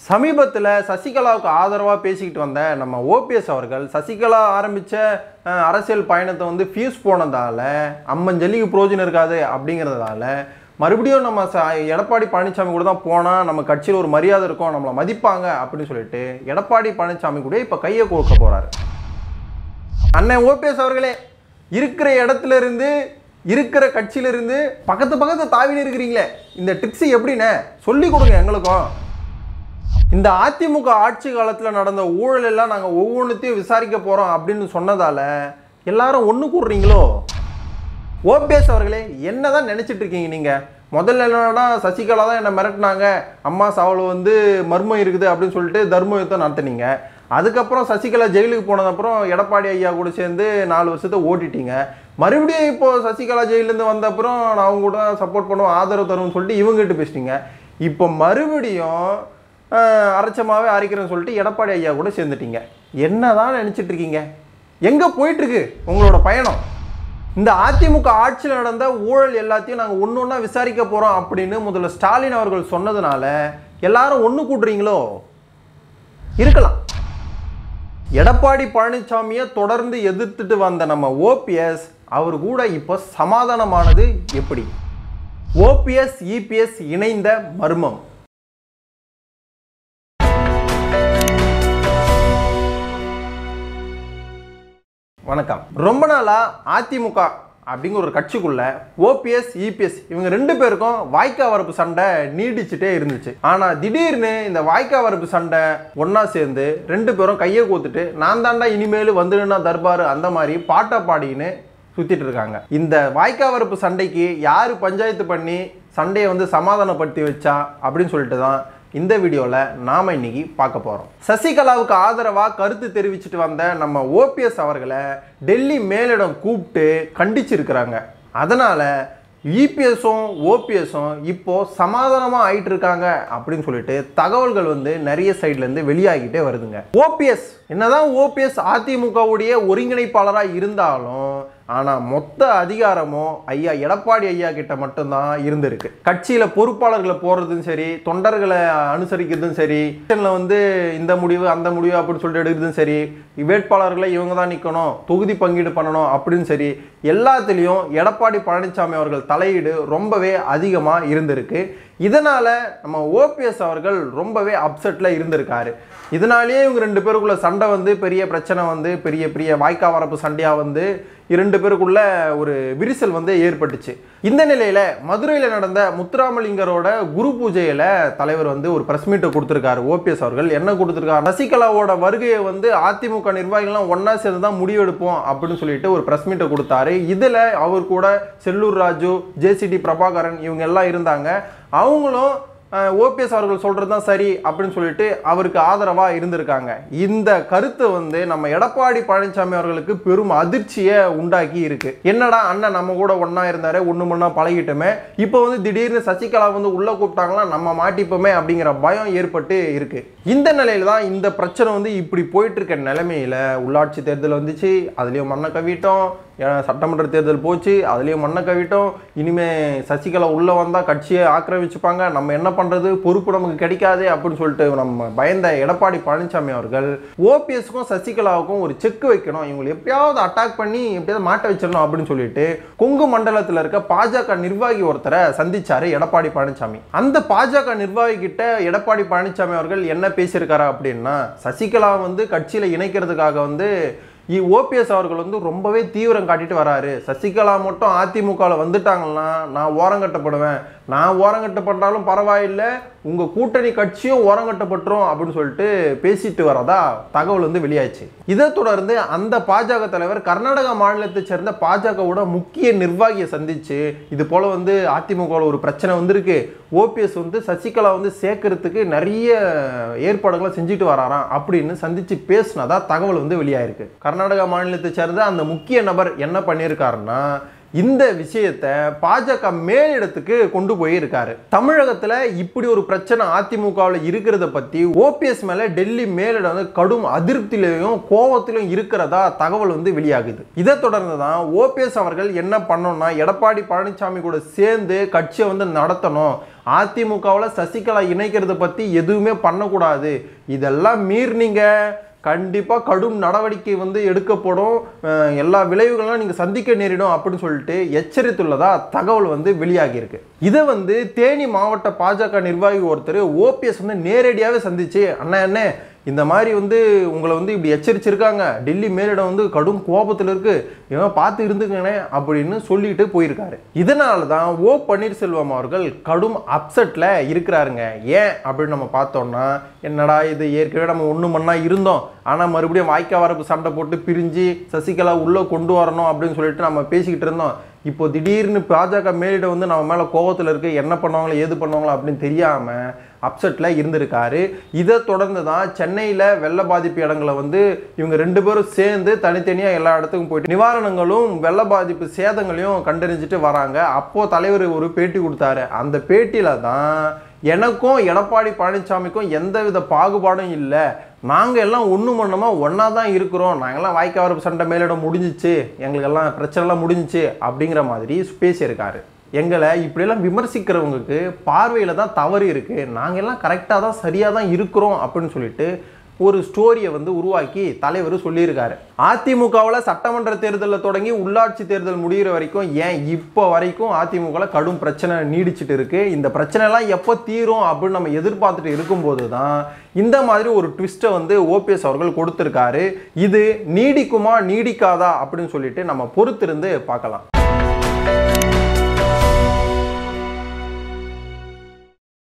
சமீபத்தில் சசிகலாவுக்கு ஆதரவாக பேசிக்கிட்டு வந்த நம்ம ஓபிஎஸ் அவர்கள் சசிகலா ஆரம்பித்த அரசியல் பயணத்தை வந்து ஃபியூஸ் போனதால் அம்மஞ்சல்லிக்கு புரோஜனம் இருக்காது அப்படிங்கிறதால மறுபடியும் நம்ம ச எடப்பாடி பழனிசாமி கூட தான் போனால் நம்ம கட்சியில் ஒரு மரியாதை இருக்கும் நம்மளை மதிப்பாங்க அப்படின்னு சொல்லிட்டு எடப்பாடி பழனிசாமி கூட இப்போ கையை கொடுக்க போகிறாரு அண்ணன் ஓபிஎஸ் அவர்களே இருக்கிற இடத்துல இருந்து இருக்கிற கட்சியில இருந்து பக்கத்து பக்கத்து தாவின்னு இருக்கிறீங்களே இந்த ட்ரிக்ஸ் எப்படிண்ணே சொல்லி கொடுங்க எங்களுக்கும் இந்த அதிமுக ஆட்சி காலத்தில் நடந்த ஊழல் எல்லாம் நாங்கள் ஒவ்வொன்றுத்தையும் விசாரிக்க போகிறோம் அப்படின்னு சொன்னதால எல்லாரும் ஒன்று கூடுறீங்களோ ஓபிஎஸ் அவர்களே என்னதான் நினைச்சிட்டு இருக்கீங்க நீங்கள் முதல்ல என்னன்னா சசிகலா தான் என்னை மிரட்டினாங்க அம்மா சாவல் வந்து மர்மம் இருக்குது அப்படின்னு சொல்லிட்டு தர்ம யுத்தம் நடத்துனீங்க அதுக்கப்புறம் சசிகலா ஜெயிலுக்கு போனதுக்கப்புறம் எடப்பாடி ஐயா கூட சேர்ந்து நாலு வருஷத்தை ஓட்டிட்டீங்க மறுபடியும் இப்போ சசிகலா ஜெயிலேருந்து வந்த அப்புறம் நான் அவங்க கூட சப்போர்ட் பண்ணுவோம் ஆதரவு தருவேன்னு சொல்லிட்டு இவங்ககிட்ட பேசிட்டீங்க இப்போ மறுபடியும் ஆஹ், அரைச்சமாவே அரைக்கிறேன்னு சொல்லிட்டு எடப்பாடி ஐயா கூட சேர்ந்துட்டீங்க என்னதான் நினைச்சிட்டு இருக்கீங்க எங்கே போயிட்டுருக்கு உங்களோட பயணம் இந்த அதிமுக ஆட்சியில் நடந்த ஊழல் எல்லாத்தையும் நாங்கள் ஒன்று ஒன்றா விசாரிக்க போகிறோம் அப்படின்னு முதல்ல ஸ்டாலின் அவர்கள் சொன்னதுனால எல்லாரும் ஒன்று கூட்டுறீங்களோ இருக்கலாம் எடப்பாடி பழனிசாமியை தொடர்ந்து எதிர்த்துட்டு வந்த நம்ம ஓபிஎஸ் அவர் கூட இப்போ சமாதானமானது எப்படி ஓபிஎஸ் இபிஎஸ் இணைந்த மர்மம் வணக்கம் ரொம்ப நாளா அதிமுக அப்படிங்கிற ஒரு கட்சிக்குள்ள ஓபிஎஸ் இபிஎஸ் இவங்க ரெண்டு பேருக்கும் வாய்க்கா வரப்பு சண்டை நீடிச்சுட்டே இருந்துச்சு ஆனா திடீர்னு இந்த வாய்க்கா வரப்பு சண்டை ஒண்ணா சேர்ந்து ரெண்டு பேரும் கையை கோத்துட்டு நான் தாண்டா இனிமேல் வந்துடுனா தர்பார் அந்த மாதிரி பாட்டா பாடின்னு சுத்திட்டு இருக்காங்க இந்த வாய்க்கா வரப்பு சண்டைக்கு யாரு பஞ்சாயத்து பண்ணி சண்டையை வந்து சமாதானப்படுத்தி வச்சா அப்படின்னு சொல்லிட்டு தான் இந்த வீடியோவில் நாம் இன்னைக்கு பார்க்க போகிறோம் சசிகலாவுக்கு ஆதரவாக கருத்து தெரிவிச்சிட்டு வந்த நம்ம ஓபிஎஸ் அவர்களை டெல்லி மேலிடம் கூப்பிட்டு கண்டிச்சிருக்கிறாங்க அதனால் இபிஎஸும் ஓபிஎஸும் இப்போ சமாதானமாக ஆயிட்டு இருக்காங்க அப்படின்னு சொல்லிட்டு தகவல்கள் வந்து நிறைய சைட்லேருந்து வெளியாகிட்டே வருதுங்க ஓபிஎஸ் என்னதான் ஓபிஎஸ் அதிமுகவுடைய ஒருங்கிணைப்பாளராக இருந்தாலும் ஆனால் மொத்த அதிகாரமும் ஐயா எடப்பாடி ஐயா கிட்ட மட்டும்தான் இருந்திருக்கு கட்சியில் பொறுப்பாளர்களை போடுறதும் சரி தொண்டர்களை அனுசரிக்கிறதும் சரி எலெக்ஷனில் வந்து இந்த முடிவு அந்த முடிவு அப்படின்னு சொல்லிட்டு எடுக்கிறதும் சரி வேட்பாளர்களை இவங்க தான் நிற்கணும் தொகுதி பங்கீடு பண்ணணும் அப்படின்னு சரி எல்லாத்துலேயும் எடப்பாடி பழனிசாமி அவர்கள் தலையீடு ரொம்பவே அதிகமாக இருந்திருக்கு இதனால் நம்ம ஓபிஎஸ் அவர்கள் ரொம்பவே அப்செட்டில் இருந்திருக்காரு இதனாலேயே இவங்க ரெண்டு பேருக்குள்ள சண்டை வந்து பெரிய பிரச்சனை வந்து பெரிய பெரிய வாய்க்கா வரப்பு சண்டையாக வந்து இரண்டு பேருக்குள்ள ஒரு விரிசல் வந்து ஏற்பட்டுச்சு இந்த நிலையில மதுரையில் நடந்த முத்துராமலிங்கரோட குரு பூஜையில தலைவர் வந்து ஒரு பிரஸ் மீட்டை கொடுத்துருக்காரு ஓபிஎஸ் அவர்கள் என்ன கொடுத்துருக்காரு சசிகலாவோட வருகையை வந்து அதிமுக நிர்வாகிகள்லாம் ஒண்ணா சேர்ந்து தான் முடிவெடுப்போம் அப்படின்னு சொல்லிட்டு ஒரு பிரஸ் மீட்டை கொடுத்தாரு இதுல அவர் கூட செல்லூர் ராஜு ஜேசிடி பிரபாகரன் இவங்க எல்லாம் இருந்தாங்க அவங்களும் ஓபிஎஸ் அவர்கள் சொல்கிறது தான் சரி அப்படின்னு சொல்லிட்டு அவருக்கு ஆதரவாக இருந்திருக்காங்க இந்த கருத்து வந்து நம்ம எடப்பாடி பழனிசாமி அவர்களுக்கு பெரும் அதிர்ச்சியை உண்டாக்கி இருக்கு என்னடா அண்ணன் நம்ம கூட ஒன்றா இருந்தாரு ஒன்று மண்ணா பழகிட்டோமே இப்போ வந்து திடீர்னு சசிகலா வந்து உள்ளே கூப்பிட்டாங்களா நம்ம மாட்டிப்போமே அப்படிங்கிற பயம் ஏற்பட்டு இருக்கு இந்த நிலையில தான் இந்த பிரச்சனை வந்து இப்படி போயிட்டு இருக்க நிலைமையில உள்ளாட்சி தேர்தல் வந்துச்சு அதுலேயும் மண்ணை கவிட்டோம் ஏன்னா சட்டமன்ற தேர்தல் போச்சு அதுலேயும் மண்ணை கவிட்டோம் இனிமே சசிகலா உள்ளே வந்தால் கட்சியை ஆக்கிரமிச்சுப்பாங்க நம்ம என்ன பண்ணுறது பொறுப்பு நமக்கு கிடைக்காது அப்படின்னு சொல்லிட்டு நம்ம பயந்த எடப்பாடி பழனிசாமி அவர்கள் ஓபிஎஸ்க்கும் சசிகலாவுக்கும் ஒரு செக் வைக்கணும் இவங்களை எப்படியாவது அட்டாக் பண்ணி எப்படியாவது மாட்ட வச்சிடணும் அப்படின்னு சொல்லிட்டு கொங்கு மண்டலத்தில் இருக்க பாஜக நிர்வாகி ஒருத்தரை சந்திச்சாரு எடப்பாடி பழனிசாமி அந்த பாஜக நிர்வாகி கிட்ட எடப்பாடி பழனிசாமி அவர்கள் என்ன பேசியிருக்காரு அப்படின்னா சசிகலா வந்து கட்சியில் இணைக்கிறதுக்காக வந்து ஓபிஎஸ் அவர்கள் வந்து ரொம்பவே தீவிரம் காட்டிட்டு வராரு சசிகலா மட்டும் அதிமுகவில் வந்துட்டாங்கன்னா நான் ஓரங்கட்டப்படுவேன் நான் ஓரங்கட்டப்பட்டாலும் பரவாயில்லை உங்கள் கூட்டணி கட்சியும் ஓரங்கட்டப்பட்டுரும் அப்படின்னு சொல்லிட்டு பேசிட்டு வரதா தகவல் வந்து வெளியாச்சு இதை தொடர்ந்து அந்த பாஜக தலைவர் கர்நாடகா மாநிலத்தை சேர்ந்த பாஜகவோட முக்கிய நிர்வாகியை சந்திச்சு இது போல வந்து அதிமுகவில் ஒரு பிரச்சனை வந்திருக்கு ஓபிஎஸ் வந்து சசிகலா வந்து சேர்க்கறதுக்கு நிறைய ஏற்பாடுகளை செஞ்சுட்டு வராராம் அப்படின்னு சந்திச்சு பேசினதா தகவல் வந்து வெளியாயிருக்கு கர்நாடகா மாநிலத்தை சேர்ந்த அந்த முக்கிய நபர் என்ன பண்ணியிருக்காருன்னா இந்த விஷயத்தை பாஜக மேலிடத்துக்கு கொண்டு போயிருக்காரு தமிழகத்துல இப்படி ஒரு பிரச்சனை அதிமுகவில் இருக்கிறத பத்தி ஓபிஎஸ் மேல டெல்லி மேலிடம் வந்து கடும் அதிருப்தியிலையும் கோபத்திலும் இருக்கிறதா தகவல் வந்து வெளியாகுது இதை தொடர்ந்து தான் ஓபிஎஸ் அவர்கள் என்ன பண்ணணும்னா எடப்பாடி பழனிசாமி கூட சேர்ந்து கட்சியை வந்து நடத்தணும் அதிமுகவில் சசிகலா இணைக்கிறத பற்றி எதுவுமே பண்ணக்கூடாது இதெல்லாம் மீறினீங்க கண்டிப்பாக கடும் நடவடிக்கை வந்து எடுக்கப்படும் அஹ் எல்லா விளைவுகளும் நீங்கள் சந்திக்க நேரிடும் அப்படின்னு சொல்லிட்டு எச்சரித்துள்ளதா தகவல் வந்து வெளியாகியிருக்கு இதை வந்து தேனி மாவட்ட பாஜக நிர்வாகி ஒருத்தர் ஓபிஎஸ் வந்து நேரடியாகவே சந்திச்சு அண்ணா என்ன இந்த மாதிரி வந்து உங்களை வந்து இப்படி எச்சரிச்சிருக்காங்க டெல்லி மேலிடம் வந்து கடும் கோபத்தில் இருக்கு இவன் பார்த்து இருந்துக்கங்கண்ணே அப்படின்னு சொல்லிட்டு போயிருக்காரு இதனால தான் ஓ பன்னீர்செல்வம் அவர்கள் கடும் அப்செட்டில் இருக்கிறாருங்க ஏன் அப்படின்னு நம்ம பார்த்தோம்னா என்னடா இது ஏற்கனவே நம்ம ஒன்று மண்ணா இருந்தோம் ஆனால் மறுபடியும் வாய்க்கா வரப்பு சண்டை போட்டு பிரிஞ்சு சசிகலா உள்ளே கொண்டு வரணும் அப்படின்னு சொல்லிட்டு நம்ம பேசிக்கிட்டு இருந்தோம் இப்போ திடீர்னு பாஜக மேலிடம் வந்து நம்ம மேலே கோபத்தில் இருக்கு என்ன பண்ணுவாங்களோ ஏது பண்ணுவாங்களோ அப்படின்னு தெரியாமல் அப்செட்டில் இருந்திருக்காரு இதை தொடர்ந்து தான் சென்னையில் வெள்ள பாதிப்பு இடங்களை வந்து இவங்க ரெண்டு பேரும் சேர்ந்து தனித்தனியாக எல்லா இடத்துக்கும் போயிட்டு நிவாரணங்களும் வெள்ள பாதிப்பு சேதங்களையும் கண்டறிஞ்சிட்டு வராங்க அப்போது தலைவர் ஒரு பேட்டி கொடுத்தாரு அந்த பேட்டியில் தான் எனக்கும் எடப்பாடி பழனிசாமிக்கும் எந்தவித பாகுபாடும் இல்லை நாங்கள் எல்லாம் ஒன்று மண்ணமா ஒன்றா தான் இருக்கிறோம் நாங்கள்லாம் வாய்க்காவரப்பு சண்டை மேலிடம் முடிஞ்சிச்சு எங்களுக்கெல்லாம் பிரச்சனைலாம் முடிஞ்சிச்சு அப்படிங்கிற மாதிரி பேசியிருக்காரு எங்களை இப்படியெல்லாம் விமர்சிக்கிறவங்களுக்கு பார்வையில் தான் தவறு இருக்குது நாங்கள் எல்லாம் கரெக்டாக தான் சரியாக தான் இருக்கிறோம் அப்படின்னு சொல்லிட்டு ஒரு ஸ்டோரியை வந்து உருவாக்கி தலைவர் சொல்லியிருக்காரு அதிமுகவில் சட்டமன்ற தேர்தலில் தொடங்கி உள்ளாட்சி தேர்தல் முடிகிற வரைக்கும் ஏன் இப்போ வரைக்கும் அதிமுகவில் கடும் பிரச்சனை நீடிச்சிட்டு இருக்கு இந்த பிரச்சனைலாம் எப்போ தீரும் அப்படின்னு நம்ம எதிர்பார்த்துட்டு இருக்கும்போது தான் இந்த மாதிரி ஒரு ட்விஸ்ட்டை வந்து ஓபிஎஸ் அவர்கள் கொடுத்துருக்காரு இது நீடிக்குமா நீடிக்காதா அப்படின்னு சொல்லிட்டு நம்ம பொறுத்திருந்து பார்க்கலாம்